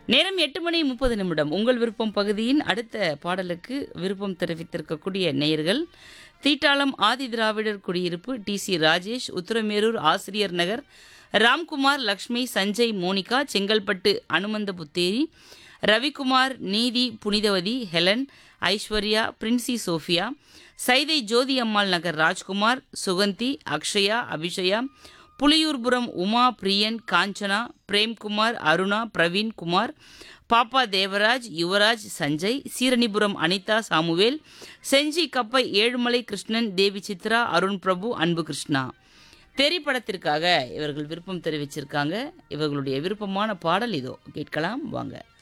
நேரம் எட்டு மணி முப்பது நிமிடம் உங்கள் விருப்பம் பகுதியின் அடுத்த பாடலுக்கு விருப்பம் தெரிவித்திருக்கக்கூடிய நேயர்கள் தீட்டாளம் ஆதி திராவிடர் குடியிருப்பு டி சி ராஜேஷ் உத்தரமேரூர் ஆசிரியர் நகர் ராம்குமார் லக்ஷ்மி சஞ்சய் மோனிகா செங்கல்பட்டு அனுமந்த புத்தேரி ரவிக்குமார் நீதி புனிதவதி ஹெலன் ஐஸ்வர்யா பிரின்சி சோஃபியா சைதை ஜோதி அம்மாள் நகர் ராஜ்குமார் சுகந்தி அக்ஷயா அபிஷயா புலியூர்புரம் உமா பிரியன் காஞ்சனா பிரேம்குமார் அருணா பிரவீன் குமார் பாப்பா தேவராஜ் யுவராஜ் சஞ்சய் சீரணிபுரம் அனிதா சாமுவேல் செஞ்சி கப்பை ஏழுமலை கிருஷ்ணன் தேவி சித்ரா அருண் பிரபு அன்பு கிருஷ்ணா தெரி படத்திற்காக இவர்கள் விருப்பம் தெரிவிச்சிருக்காங்க இவர்களுடைய விருப்பமான பாடல் இதோ கேட்கலாம் வாங்க